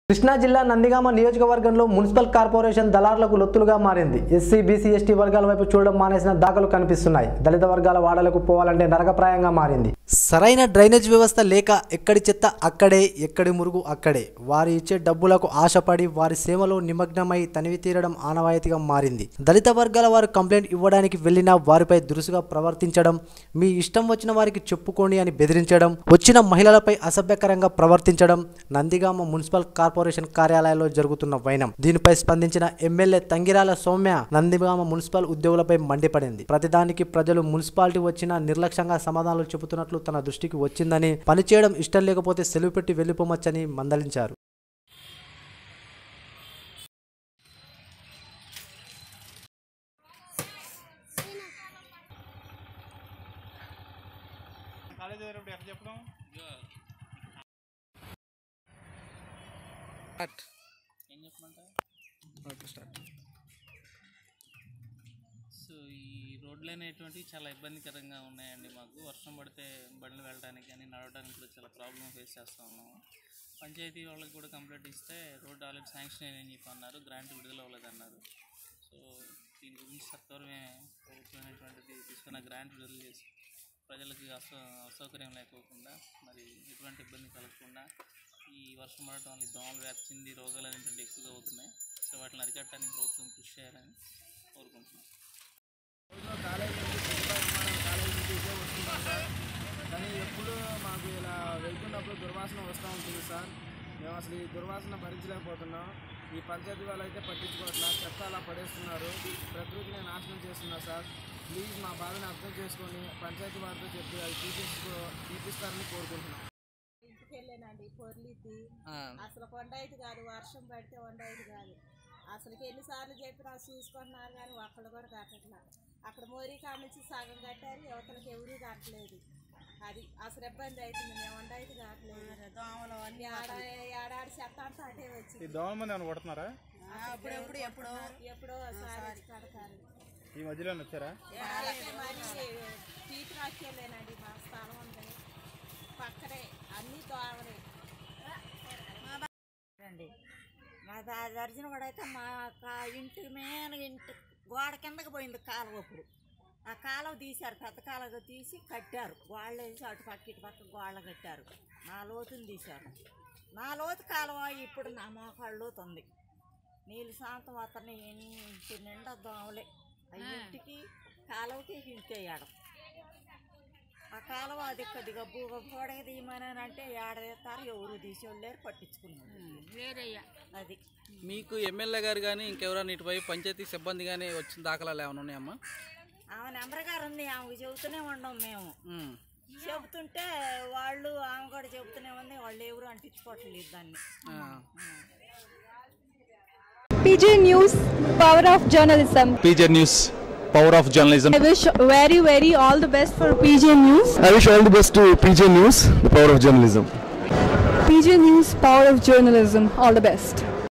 కృష్ణా జిల్లా నందిగామ నియోజకవర్గంలో municipal corporation దళారులకు లొత్తులుగా మారింది ఎస్సీ బీసీ ఎస్టీ వర్గాల వైపు చూడడం మానేసిన దాఖలు కనిపిస్తున్నాయి దళిత వర్గాల వాడలకు పోవాలంటే నరకప్రాయంగా మారింది సరైన డ్రైనేజ్ వ్యవస్థ లేక ఎక్కడి చెత్త అక్కడే ఎక్కడి మురుగు అక్కడే వారి ఇచ్చే డబ్బులకు ఆశపడి వారి సేవలో నిమగ్నమై తనివి తీరడం ఆనవాయితీగా మారింది దళిత వర్గాల వారు కంప్లైంట్ ఇవ్వడానికి వెళ్ళినా వారిపై దురుసుగా ప్రవర్తించడం మీ ఇష్టం వచ్చిన వారికి చెప్పుకోండి అని బెదిరించడం వచ్చిన మహిళలపై అసభ్యకరంగా ప్రవర్తించడం నందిగామ మున్సిపల్ కార్పొరేషన్ కార్యాలయంలో జరుగుతున్న వైనం దీనిపై స్పందించిన ఎమ్మెల్యే తంగిరాల సౌమ్య నందిగామ మున్సిపల్ ఉద్యోగులపై మండిపడింది ప్రతిదానికి ప్రజలు మున్సిపాలిటీ వచ్చినా నిర్లక్ష్యంగా సమాధానాలు చెబుతున్నట్లు తన దృష్టికి వచ్చిందని పనిచేయడం ఇష్టం లేకపోతే సెలవు పెట్టి వెళ్లిపోమచ్చని మందలించారు కాలేజ్ చదివేటప్పుడు ఎట్లా చెప్పడం ఏం చెప్పమంటారు సో ఈ రోడ్లు అనేటువంటివి చాలా ఇబ్బందికరంగా ఉన్నాయండి మాకు వర్షం పడితే బండ్లు వెళ్ళడానికి కానీ నడవడానికి కూడా చాలా ప్రాబ్లం ఫేస్ చేస్తూ ఉన్నాము పంచాయతీ వాళ్ళకి కూడా కంప్లైంట్ ఇస్తే రోడ్ ఆల్రెడీ శాంక్షన్ అయ్యని చెప్పి అన్నారు గ్రాంట్ విడుదల అవ్వలేదన్నారు సో దీని గురించి సత్వరమే ప్రభుత్వం అనేటువంటిది తీసుకున్న గ్రాంట్ విడుదల చేసి ప్రజలకి అసౌ అసౌకర్యం లేకోకుండా మరి ఎటువంటి ఇబ్బంది కలగకుండా ఈ వర్షం పడటం వల్ల ఈ దోమలు వ్యాప్తి చెంది రోగాలు అనేటువంటి ఎక్కువగా అవుతున్నాయి సో వాటిని అరికట్టడానికి ప్రభుత్వం కృషి చేయాలని కోరుకుంటున్నాం రోజులో కాలేజ్ నుంచి తిరుపతి విమానం కాలేజ్ నుంచి ఇదే వస్తుంటాం సార్ కానీ ఎప్పుడు మాకు ఇలా వెళ్తున్నప్పుడు దుర్వాసన వస్తూ ఉంటుంది సార్ మేము అసలు ఈ దుర్వాసన భరించలేకపోతున్నాం ఈ పంచాయతీ వాళ్ళు అయితే పట్టించుకోవట్లా చెత్త అలా పడేస్తున్నారు ప్రకృతిని నాశనం చేస్తున్నారు సార్ ప్లీజ్ మా బాధని అర్థం చేసుకొని పంచాయతీ వారితో చెప్పి అది తీపించుకో తీపిస్తారని కోరుకుంటున్నాం ఇంటికి వెళ్ళానండి పొర్లిద్ది అసలు కొండ అయితే కాదు వర్షం పడితే కొండ అయితే కాదు అసలుకి ఎన్నిసార్లు చెప్పినా చూసుకుంటున్నారు కానీ ఒక్కడు కూడా కట్టట్లా అక్కడ మోరీ కాడ నుంచి సగం కట్టారు యువతలకు ఎవరూ కట్టలేదు అది అసలు ఇబ్బంది అవుతుంది మేము వండ అయితే కావట్లేదు దోమలు అన్ని ఏడాది చెత్త అంతా అటే ఈ వచ్చింది దోమల మంది ఏమైనా కొడుతున్నారా ఎప్పుడెప్పుడు ఎప్పుడో ఎప్పుడో ఒకసారి కడతారు ఈ మధ్యలో వచ్చారా అలాగే మరి పీకి రాకెళ్ళానండి మా స్థలం ఉంది పక్కనే అన్ని దోమలే అండి మా దా- దర్జన వాడైతే మా కా- ఇంటి మీద ఇంటి గోడ కిందకి పోయింది కాలువ ఇప్పుడు ఆ కాలువ తీశారు పెద్ద కాలువ తీసి కట్టారు గోడలు వేసి అటు పక్క ఇటు పక్క గోడలు కట్టారు నా లోతుని తీశారు నా లోతు కాలువ ఇప్పుడు నా మోకాళ్ళ లోతు ఉంది నీళ్ళు శాంతం వస్తున్నాయి ఇంటి నిండా దోమలే ఆ ఇంటికి కాలువకి ఇంటి వేయడం ఆ కాలువ అది కొద్దిగా భూగ గోడకి తీయమని అంటే ఏడదీస్తారు ఎవరు తీసేవాళ్ళు పట్టించుకున్నారు అది మీకు ఎమ్మెల్యే గారు కానీ ఇంకెవరైనా ఇటుపై పంచాయతీ సిబ్బంది కానీ వచ్చిన దాఖలాలు ఏమైనా ఉన్నాయమ్మా ఆమె నెంబర్ గారు ఉంది ఆమెకు చెబుతూనే ఉండం మేము ఉమ్. చెబుతుంటే వాళ్ళు ఆమె కూడా చెబుతూనే ఉంది వాళ్ళు ఎవరు అంటించుకోవట్లేదు దాన్ని ఆ. PJ News, power of journalism. PJ News, power of journalism. I wish very, very all the best for PJ News. I wish all the best to PJ News, the power of journalism. PJ News, power of journalism. All the best.